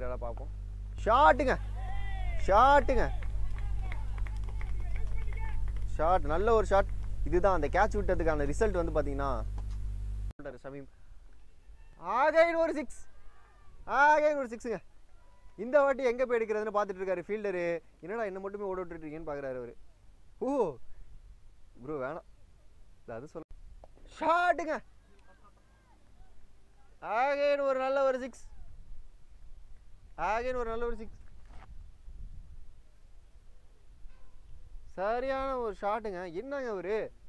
அடிக்கிறாரா பார்ப்போம் ஷாட்டுங்க ஷாட்டுங்க ஷாட் நல்ல ஒரு ஷாட் இதுதான் அந்த கேட்ச் விட்டதுக்கான ரிசல்ட் வந்து பார்த்தீங்கன்னா சொல்றாரு சமீம் ஆகைன் ஒரு சிக்ஸ் ஆகைன் ஒரு சிக்ஸுங்க இந்த வாட்டி எங்கே போய் எடுக்கிறதுன்னு பார்த்துட்டு இருக்காரு ஃபீல்டரு என்னடா என்ன மட்டுமே ஓட விட்டுருக்கீங்கன்னு பார்க்குறாரு அவர் ஓ ப்ரோ வேணாம் இல்லை அது சொல்ல ஷாட்டுங்க ஆகைன் ஒரு நல்ல ஒரு சிக்ஸ் ஆகைன் ஒரு நல்ல ஒரு சிக்ஸ் சரியான ஒரு ஷாட்டுங்க என்னங்க அவரு